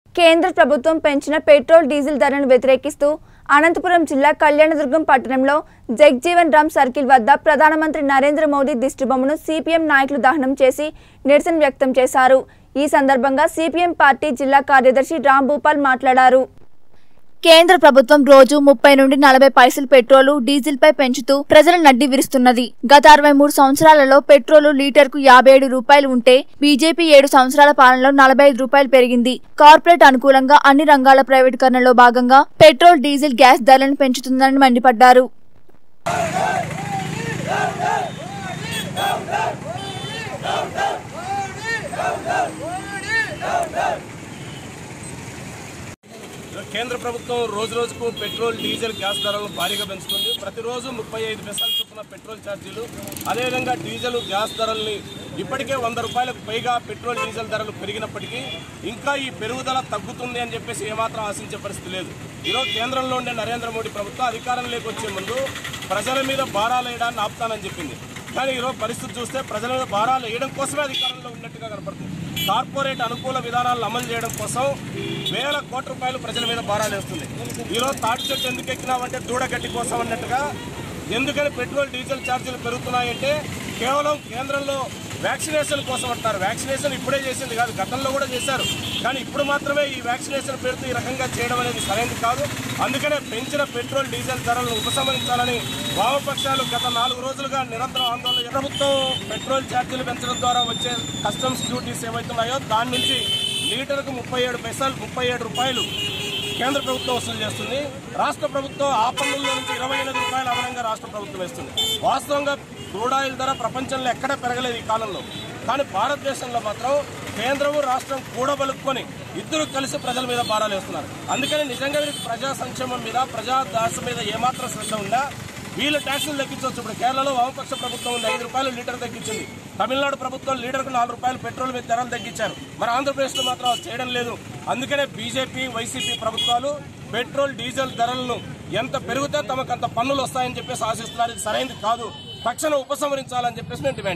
కేంద్ర ప్రభుత్వం పెంచిన పెట్రోల్ డీజిల్ ధరను వ్యతిరేకిస్తూ అనంతపురం జిల్లా కళ్యాణదుర్గం పట్టణంలో జగ్జీవన్ రామ్ సర్కిల్ వద్ద ప్రధానమంత్రి నరేంద్ర మోదీ దిష్టిబొమ్మను సిపిఎం నాయకులు దహనం చేసి నిరసన వ్యక్తం చేశారు ఈ సందర్భంగా సిపిఎం పార్టీ జిల్లా కార్యదర్శి రామ్ భూపాల్ మాట్లాడారు కేంద్ర ప్రభుత్వం రోజు ముప్పై నుండి నలభై పైసలు పెట్రోలు డీజిల్ పై పెంచుతూ ప్రజల నడ్డి విరుస్తున్నది గత అరవై మూడు సంవత్సరాలలో పెట్రోలు లీటర్ కు యాభై ఏడు రూపాయలు ఉంటే బీజేపీ ఏడు సంవత్సరాల పాలనలో నలభై ఐదు రూపాయలు పెరిగింది కార్పొరేట్ అనుకూలంగా అన్ని రంగాల ప్రైవేటీకరణలో భాగంగా పెట్రోల్ డీజిల్ గ్యాస్ ధరలను పెంచుతుందని మండిపడ్డారు కేంద్ర ప్రభుత్వం రోజు రోజుకు పెట్రోల్ డీజిల్ గ్యాస్ ధరలను భారీగా పెంచుతుంది ప్రతిరోజు ముప్పై ఐదు పైసలు చొప్పున పెట్రోల్ ఛార్జీలు అదేవిధంగా డీజిల్ గ్యాస్ ధరల్ని ఇప్పటికే వంద రూపాయలకు పైగా పెట్రోల్ డీజిల్ ధరలు పెరిగినప్పటికీ ఇంకా ఈ పెరుగుదల తగ్గుతుంది అని చెప్పేసి ఏమాత్రం ఆశించే పరిస్థితి లేదు ఈరోజు కేంద్రంలో ఉండే నరేంద్ర మోడీ ప్రభుత్వం అధికారంలోకి వచ్చే ముందు ప్రజల మీద భారాలు వేయడాన్ని ఆపుతానని చెప్పింది కానీ ఈరోజు పరిస్థితి చూస్తే ప్రజల మీద భారాలు వేయడం కోసమే అధికారంలో ఉన్నట్టుగా కనపడుతుంది కార్పొరేట్ అనుకూల విధానాలను అమలు చేయడం కోసం వేల కోట్ల రూపాయలు ప్రజల మీద భారాలు వేస్తుంది ఈరోజు తాటి చెట్టు ఎందుకు ఎక్కినామంటే దూడగడ్డి కోసం అన్నట్టుగా ఎందుకని పెట్రోల్ డీజిల్ ఛార్జీలు పెరుగుతున్నాయంటే కేవలం కేంద్రంలో వ్యాక్సినేషన్ కోసం అంటారు వ్యాక్సినేషన్ ఇప్పుడే చేసింది కాదు గతంలో కూడా చేశారు కానీ ఇప్పుడు మాత్రమే ఈ వ్యాక్సినేషన్ పేరుతో ఈ రకంగా చేయడం అనేది సరైనది కాదు అందుకనే పెంచిన పెట్రోల్ డీజిల్ ధరలను ఉపసంహరించాలని వామపక్షాలు గత నాలుగు రోజులుగా నిరంతరం ఆందోళన చేస్తున్నారు. ప్రభుత్వం పెట్రోల్ ఛార్జీలు పెంచడం ద్వారా వచ్చే కస్టమ్స్ డ్యూటీస్ ఏవైతున్నాయో దాని నుంచి లీటర్కు ముప్పై ఏడు పైసలు ముప్పై ఏడు రూపాయలు కేంద్ర ప్రభుత్వం వసూలు చేస్తుంది రాష్ట్ర ప్రభుత్వం ఆ పన్నుల్లో నుంచి ఇరవై ఎనిమిది రూపాయల అదనంగా రాష్ట్ర ప్రభుత్వం వేస్తుంది వాస్తవంగా క్రూడ్ ఆయిల్ ధర ప్రపంచంలో ఎక్కడ పెరగలేదు ఈ కాలంలో కానీ భారతదేశంలో మాత్రం కేంద్రము రాష్ట్రం కూడబలుక్కొని ఇద్దరు కలిసి ప్రజల మీద భారాలు వేస్తున్నారు అందుకని నిజంగా వీరికి ప్రజా సంక్షేమం మీద ప్రజా దాస మీద ఏమాత్రం శ్రద్ధ ఉందా వీళ్ళు ట్యాక్సులు తగ్గించవచ్చు ఇప్పుడు కేరళలో వామపక్ష ప్రభుత్వం ఉంది ఐదు రూపాయలు లీటర్ తగ్గించింది తమిళనాడు ప్రభుత్వం లీటర్కు నాలుగు రూపాయలు పెట్రోల్ మీద ధరలు తగ్గించారు మరి ఆంధ్రప్రదేశ్లో మాత్రం అది చేయడం లేదు అందుకనే బీజేపీ వైసీపీ ప్రభుత్వాలు పెట్రోల్ డీజిల్ ధరలను ఎంత పెరిగితే తమకు అంత పన్నులు వస్తాయని చెప్పేసి ఆశిస్తున్నారు ఇది సరైనది కాదు తక్షణం ఉపసంహరించాలని చెప్పేసి మేము డిమాండ్